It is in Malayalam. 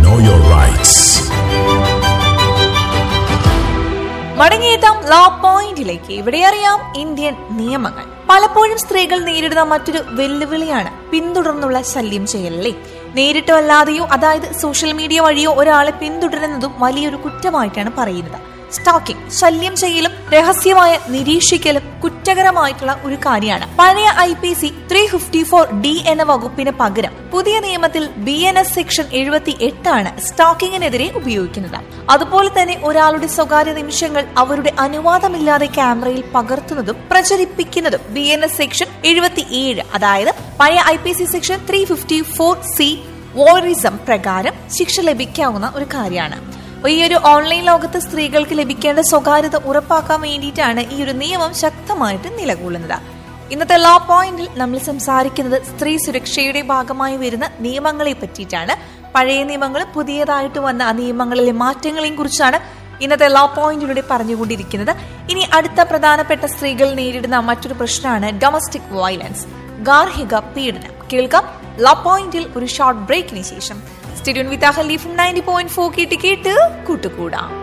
know your rights. മടങ്ങിയെത്താം ലോ പോയിന്റിലേക്ക് ഇവിടെ അറിയാം ഇന്ത്യൻ നിയമങ്ങൾ പലപ്പോഴും സ്ത്രീകൾ നേരിടുന്ന മറ്റൊരു വെല്ലുവിളിയാണ് പിന്തുടർന്നുള്ള ശല്യം ചെയ്യലല്ലേ നേരിട്ടോ അല്ലാതെയോ അതായത് സോഷ്യൽ മീഡിയ വഴിയോ ഒരാളെ പിന്തുടരുന്നതും വലിയൊരു കുറ്റമായിട്ടാണ് പറയുന്നത് സ്റ്റോക്കിംഗ് ശല്യം ചെയ്യലും രഹസ്യമായ നിരീക്ഷിക്കലും കുറ്റകരമായിട്ടുള്ള ഒരു കാര്യമാണ് പഴയ I P C three fifty four D എന്ന വകുപ്പിന് പകരം പുതിയ നിയമത്തിൽ ബി എൻ എസ് സെക്ഷൻ എഴുപത്തി എട്ടാണ് സ്റ്റോക്കിങ്ങിനെതിരെ ഉപയോഗിക്കുന്നത് അതുപോലെ തന്നെ ഒരാളുടെ സ്വകാര്യ നിമിഷങ്ങൾ അവരുടെ അനുവാദമില്ലാതെ ക്യാമറയിൽ പകർത്തുന്നതും പ്രചരിപ്പിക്കുന്നതും ബി എൻ എസ് സെക്ഷൻ എഴുപത്തി ഏഴ് അതായത് പഴയ I P C section three fifty four C voyeurism പ്രകാരം ശിക്ഷ ലഭിക്കാവുന്ന ഒരു കാര്യമാണ് ഈ ഒരു ഓൺലൈൻ ലോകത്ത് സ്ത്രീകൾക്ക് ലഭിക്കേണ്ട സ്വകാര്യത ഉറപ്പാക്കാൻ വേണ്ടിയിട്ടാണ് ഈ ഒരു നിയമം ശക്തമായിട്ട് നിലകൊള്ളുന്നത് ഇന്നത്തെ ലോ പോയിന്റിൽ നമ്മൾ സംസാരിക്കുന്നത് സ്ത്രീ സുരക്ഷയുടെ ഭാഗമായി വരുന്ന നിയമങ്ങളെ പറ്റിയിട്ടാണ് പഴയ നിയമങ്ങൾ പുതിയതായിട്ട് വന്ന ആ നിയമങ്ങളിലെ മാറ്റങ്ങളെയും കുറിച്ചാണ് ഇന്നത്തെ ലോ പോയിന്റിലൂടെ പറഞ്ഞുകൊണ്ടിരിക്കുന്നത് ഇനി അടുത്ത പ്രധാനപ്പെട്ട സ്ത്രീകൾ നേരിടുന്ന മറ്റൊരു പ്രശ്നമാണ് ഡൊമസ്റ്റിക് വയലൻസ് ഗാർഹിക പീഡനം കേൾക്കാം ലോ പോയിന്റിൽ ഒരു ഷോർട്ട് ബ്രേക്കിന് ശേഷം സ്റ്റുഡിയോൺ വിത്ത് അഹലി ഫ്രം നയൻറ്റി പോയിന്റ് ഫോർ കേട്ട് കേട്ട് കൂട്ടുകൂടാം